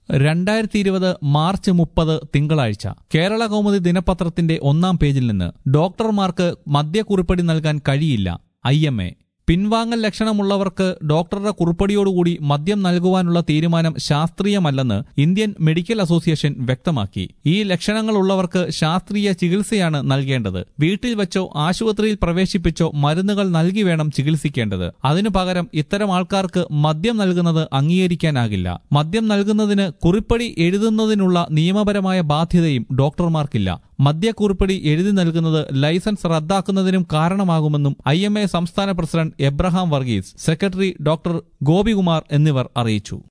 രണ്ടായിരത്തി ഇരുപത് മാർച്ച് മുപ്പത് തിങ്കളാഴ്ച കേരള കൗമുദി ദിനപത്രത്തിന്റെ ഒന്നാം പേജിൽ നിന്ന് ഡോക്ടർമാർക്ക് മദ്യക്കുറിപ്പടി നൽകാൻ കഴിയില്ല ഐ എം എ പിൻവാങ്ങൽ ലക്ഷണമുള്ളവർക്ക് ഡോക്ടറുടെ കുറിപ്പടിയോടുകൂടി മദ്യം നൽകുവാനുള്ള തീരുമാനം ശാസ്ത്രീയമല്ലെന്ന് ഇന്ത്യൻ മെഡിക്കൽ അസോസിയേഷൻ വ്യക്തമാക്കി ഈ ലക്ഷണങ്ങളുള്ളവർക്ക് ശാസ്ത്രീയ ചികിത്സയാണ് നൽകേണ്ടത് വീട്ടിൽ വെച്ചോ ആശുപത്രിയിൽ പ്രവേശിപ്പിച്ചോ മരുന്നുകൾ നൽകി വേണം ചികിത്സിക്കേണ്ടത് അതിനു പകരം ഇത്തരം ആൾക്കാർക്ക് മദ്യം നൽകുന്നത് അംഗീകരിക്കാനാകില്ല മദ്യം നൽകുന്നതിന് കുറിപ്പടി എഴുതുന്നതിനുള്ള നിയമപരമായ ബാധ്യതയും ഡോക്ടർമാർക്കില്ല മദ്യക്കുറിപ്പടി എഴുതി നൽകുന്നത് ലൈസൻസ് റദ്ദാക്കുന്നതിനും കാരണമാകുമെന്നും ഐ എം എ സംസ്ഥാന president Abraham Varghese secretary doctor Gopikumar എന്നിവർ അറിയിച്ചു